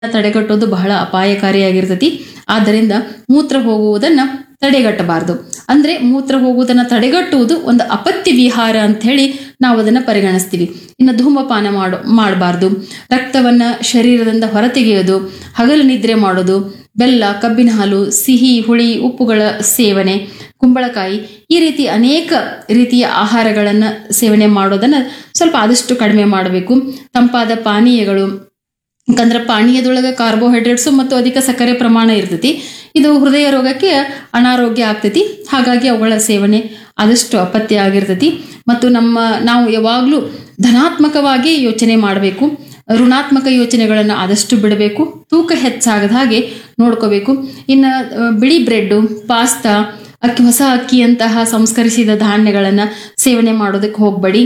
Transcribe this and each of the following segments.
ತಡೆಗಟ್ಟೋದು ಬಹಳ ಅಪಾಯಕಾರಿಯಾಗಿರ್ತತಿ ಆದ್ದರಿಂದ ಮೂತ್ರ ಹೋಗುವುದನ್ನ ತಡೆಗಟ್ಟಬಾರದು ಅಂದ್ರೆ ಮೂತ್ರ ಹೋಗುವುದನ್ನ ತಡೆಗಟ್ಟುವುದು ಒಂದು ಅಪತ್ಯ ವಿಹಾರ ಅಂತ ಹೇಳಿ ನಾವು ಅದನ್ನ ಪರಿಗಣಿಸ್ತೀವಿ ಇನ್ನು ಧೂಮಪಾನ ಮಾಡೋ ಮಾಡಬಾರ್ದು ರಕ್ತವನ್ನ ಶರೀರದಿಂದ ಹೊರತೆಗೆಯೋದು ಹಗಲು ನಿದ್ರೆ ಮಾಡೋದು ಬೆಲ್ಲ ಕಬ್ಬಿನ ಹಾಲು ಸಿಹಿ ಹುಳಿ ಉಪ್ಪುಗಳ ಸೇವನೆ ಕುಂಬಳಕಾಯಿ ಈ ರೀತಿ ಅನೇಕ ರೀತಿಯ ಆಹಾರಗಳನ್ನು ಸೇವನೆ ಮಾಡೋದನ್ನ ಸ್ವಲ್ಪ ಆದಷ್ಟು ಕಡಿಮೆ ಮಾಡಬೇಕು ತಂಪಾದ ಪಾನೀಯಗಳು ಯಾಕಂದ್ರೆ ಪಾನೀಯದೊಳಗೆ ಕಾರ್ಬೋಹೈಡ್ರೇಟ್ಸು ಮತ್ತು ಅಧಿಕ ಸಕ್ಕರೆ ಪ್ರಮಾಣ ಇರ್ತೈತಿ ಇದು ಹೃದಯ ರೋಗಕ್ಕೆ ಅನಾರೋಗ್ಯ ಆಗ್ತೈತಿ ಹಾಗಾಗಿ ಅವುಗಳ ಸೇವನೆ ಆದಷ್ಟು ಅಪತ್ಯ ಆಗಿರ್ತೈತಿ ಮತ್ತು ನಮ್ಮ ನಾವು ಯಾವಾಗಲೂ ಧನಾತ್ಮಕವಾಗಿ ಯೋಚನೆ ಮಾಡಬೇಕು ಋಣಾತ್ಮಕ ಯೋಚನೆಗಳನ್ನು ಆದಷ್ಟು ಬಿಡಬೇಕು ತೂಕ ಹೆಚ್ಚಾಗದ ಹಾಗೆ ನೋಡ್ಕೋಬೇಕು ಇನ್ನು ಆ, ಬಿಳಿ ಬ್ರೆಡ್ಡು ಪಾಸ್ತಾ ಅಕ್ಕಿ ಹೊಸ ಅಕ್ಕಿಯಂತಹ ಸಂಸ್ಕರಿಸಿದ ಧಾನ್ಯಗಳನ್ನು ಸೇವನೆ ಮಾಡೋದಕ್ಕೆ ಹೋಗಬೇಡಿ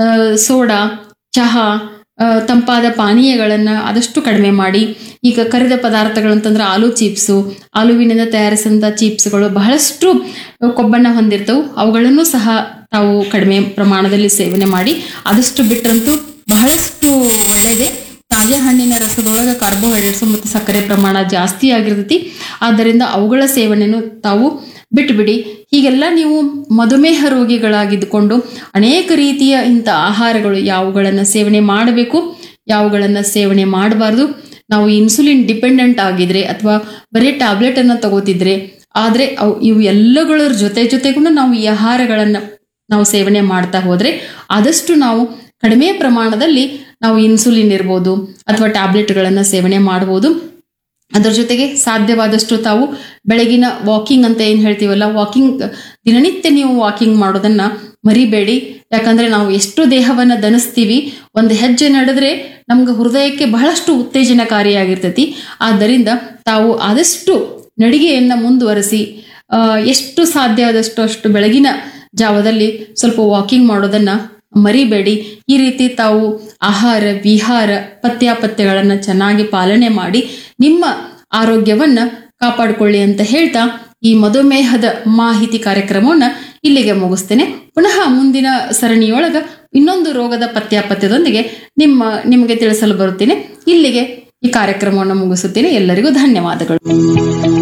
ಸೋಡಾ ಚಹಾ ಆ, ತಂಪಾದ ಪಾನೀಯಗಳನ್ನು ಆದಷ್ಟು ಕಡಿಮೆ ಮಾಡಿ ಈಗ ಕರಿದ ಪದಾರ್ಥಗಳಂತಂದ್ರೆ ಆಲೂ ಚಿಪ್ಸು ಆಲೂವಿನಿಂದ ತಯಾರಿಸಿದಂಥ ಚಿಪ್ಸ್ಗಳು ಬಹಳಷ್ಟು ಕೊಬ್ಬನ್ನು ಹೊಂದಿರ್ತವು ಅವುಗಳನ್ನು ಸಹ ತಾವು ಕಡಿಮೆ ಪ್ರಮಾಣದಲ್ಲಿ ಸೇವನೆ ಮಾಡಿ ಆದಷ್ಟು ಬಿಟ್ಟರಂತೂ ಬಹಳಷ್ಟು ಒಳ್ಳೆಯದೇ ತಾಜಾ ಹಣ್ಣಿನ ರಸದೊಳಗೆ ಕಾರ್ಬೋಹೈಡ್ರೇಟ್ಸ್ ಮತ್ತು ಸಕ್ಕರೆ ಪ್ರಮಾಣ ಜಾಸ್ತಿ ಆಗಿರ್ತೈತಿ ಆದ್ದರಿಂದ ಅವುಗಳ ಸೇವನೆಯನ್ನು ತಾವು ಬಿಟ್ಬಿಡಿ ಹೀಗೆಲ್ಲ ನೀವು ಮಧುಮೇಹ ರೋಗಿಗಳಾಗಿದ್ದುಕೊಂಡು ಅನೇಕ ರೀತಿಯ ಇಂಥ ಆಹಾರಗಳು ಯಾವುಗಳನ್ನು ಸೇವನೆ ಮಾಡಬೇಕು ಯಾವುಗಳನ್ನು ಸೇವನೆ ಮಾಡಬಾರ್ದು ನಾವು ಇನ್ಸುಲಿನ್ ಡಿಪೆಂಡೆಂಟ್ ಆಗಿದ್ರೆ ಅಥವಾ ಬರೀ ಟ್ಯಾಬ್ಲೆಟ್ ಅನ್ನ ತಗೋತಿದ್ರೆ ಆದ್ರೆ ಅವು ಇವು ಎಲ್ಲಗಳ ಜೊತೆ ಜೊತೆಗೂ ನಾವು ಈ ಆಹಾರಗಳನ್ನು ನಾವು ಸೇವನೆ ಮಾಡ್ತಾ ಹೋದ್ರೆ ಆದಷ್ಟು ನಾವು ಕಡಿಮೆ ಪ್ರಮಾಣದಲ್ಲಿ ನಾವು ಇನ್ಸುಲಿನ್ ಇರ್ಬೋದು ಅಥವಾ ಟ್ಯಾಬ್ಲೆಟ್ಗಳನ್ನು ಸೇವನೆ ಮಾಡ್ಬೋದು ಅದರ ಜೊತೆಗೆ ಸಾಧ್ಯವಾದಷ್ಟು ತಾವು ಬೆಳಗಿನ ವಾಕಿಂಗ್ ಅಂತ ಏನು ಹೇಳ್ತೀವಲ್ಲ ವಾಕಿಂಗ್ ದಿನನಿತ್ಯ ನೀವು ವಾಕಿಂಗ್ ಮಾಡೋದನ್ನ ಮರಿಬೇಡಿ ಯಾಕಂದ್ರೆ ನಾವು ಎಷ್ಟು ದೇಹವನ್ನ ದಣಿಸ್ತೀವಿ ಒಂದು ಹೆಜ್ಜೆ ನಡೆದ್ರೆ ನಮ್ಗೆ ಹೃದಯಕ್ಕೆ ಬಹಳಷ್ಟು ಉತ್ತೇಜನಕಾರಿಯಾಗಿರ್ತೈತಿ ಆದ್ದರಿಂದ ತಾವು ಆದಷ್ಟು ನಡಿಗೆಯನ್ನ ಮುಂದುವರಿಸಿ ಆ, ಎಷ್ಟು ಸಾಧ್ಯ ಆದಷ್ಟು ಅಷ್ಟು ಬೆಳಗಿನ ಜಾವದಲ್ಲಿ ಸ್ವಲ್ಪ ವಾಕಿಂಗ್ ಮಾಡೋದನ್ನ ಮರಿಬೇಡಿ ಈ ರೀತಿ ತಾವು ಆಹಾರ ವಿಹಾರ ಪಥ್ಯಾಪಥ್ಯಗಳನ್ನು ಚೆನ್ನಾಗಿ ಪಾಲನೆ ಮಾಡಿ ನಿಮ್ಮ ಆರೋಗ್ಯವನ್ನ ಕಾಪಾಡಿಕೊಳ್ಳಿ ಅಂತ ಹೇಳ್ತಾ ಈ ಮಧುಮೇಹದ ಮಾಹಿತಿ ಕಾರ್ಯಕ್ರಮವನ್ನ ಇಲ್ಲಿಗೆ ಮುಗಿಸ್ತೇನೆ ಪುನಃ ಮುಂದಿನ ಸರಣಿಯೊಳಗ ಇನ್ನೊಂದು ರೋಗದ ಪಥ್ಯಾಪಥ್ಯದೊಂದಿಗೆ ನಿಮ್ಮ ನಿಮಗೆ ತಿಳಿಸಲು ಬರುತ್ತೇನೆ ಇಲ್ಲಿಗೆ ಈ ಕಾರ್ಯಕ್ರಮವನ್ನು ಮುಗಿಸುತ್ತೇನೆ ಎಲ್ಲರಿಗೂ ಧನ್ಯವಾದಗಳು